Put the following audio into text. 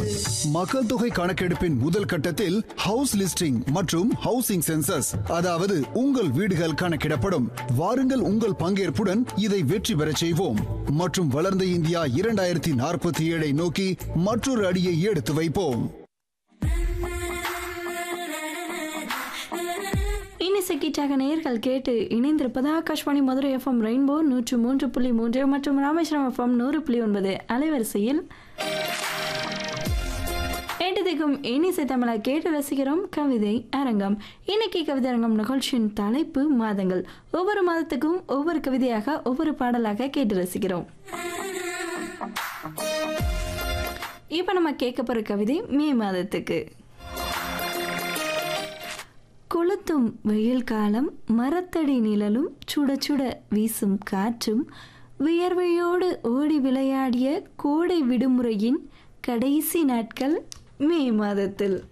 மக்கள் தொகை கணக்கெடுப்பின் முதல் கட்டத்தில் ஹவுஸ் லிஸ்டிங் மற்றும் ஹவுசிங் சென்சஸ் அதாவது உங்கள் வீடுகள் கணக்கிடப்படும் வாருங்கள் உங்கள் பங்கேற்புடன் இதை வெற்றி பெறச் செய்வோம் மற்றும் வளர்ந்த இந்தியா இரண்டாயிரத்தி நாற்பத்தி ஏழை நோக்கி மற்றொரு அடியை எடுத்து வைப்போம் இன்னிசை கீட்டாக நேயர்கள் கேட்டு இணைந்திருப்பது ஆகாஷ்வாணி மதுரை எஃப்எம் ரெயின்போ நூற்று மூன்று புள்ளி மூன்று மற்றும் ராமேஸ்வரம் எஃப்எம் நூறு புள்ளி ஒன்பது அலைவரிசையில் ஏட்டதிக்கும் இனிசை தமிழை கேட்டு ரசிக்கிறோம் கவிதை அரங்கம் இன்னைக்கு கவிதை அரங்கம் நிகழ்ச்சியின் தலைப்பு மாதங்கள் ஒவ்வொரு மாதத்துக்கும் ஒவ்வொரு கவிதையாக ஒவ்வொரு பாடலாக கேட்டு ரசிக்கிறோம் இப்போ நம்ம கேட்க போகிற கவிதை மே மாதத்துக்கு கொளுத்தும் வெயில் காலம் மரத்தடி நிழலும் சுட சுட வீசும் காற்றும் வியர்வையோடு ஓடி விளையாடிய கோடை விடுமுறையின் கடைசி நாட்கள் மே மாதத்தில்